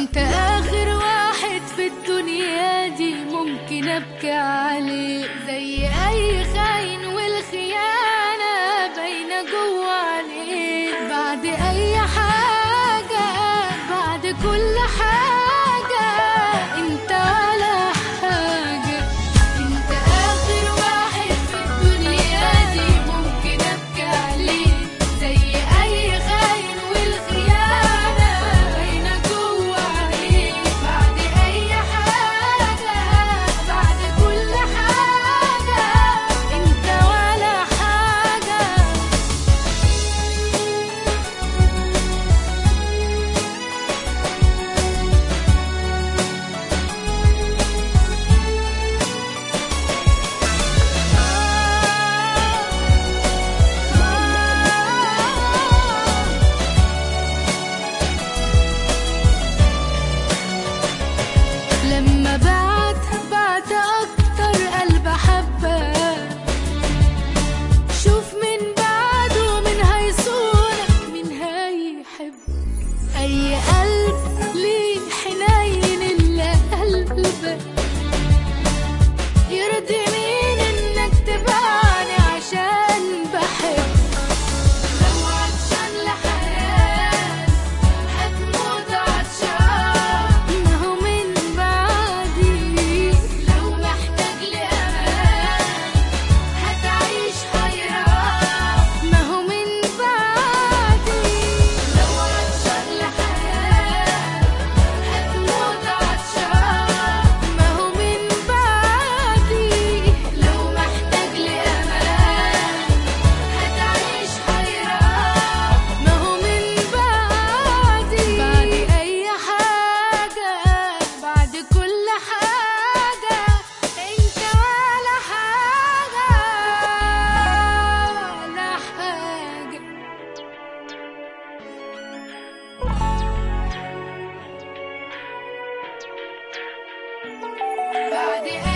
انت اخر واحد في الدنيا دي ممكن ابكي عليه زي اي خاين والخيانة باينة جوا عليك بعد اي حاجة بعد كل حاجة انت ولا حاجة انت اخر واحد في الدنيا دي ممكن ابكي عليه زي اي خاين والخيانة باينة جوا عليك بعد اي حاجة بعد كل حاجة انت ولا حاجة لما بعت بعت اكتر قلب حبه شوف من بعده من هيصونك من هيحب اي قلب ليه حنين الا قلبك يرضي مين انك تبعني عشان بحب لو عطشان لحياة هتموت عطشان ما هو من بعدي لو محتاج لأمان هتعيش حيران ما هو من بعدي لو عطشان لحياة هتموت عطشان ما هو من بعدي لو محتاج لأمان هتعيش حيران ما هو من بعدي بعد أي حاجة بعد كل حاجة أنت ولا حاجة ولا حاجة بعد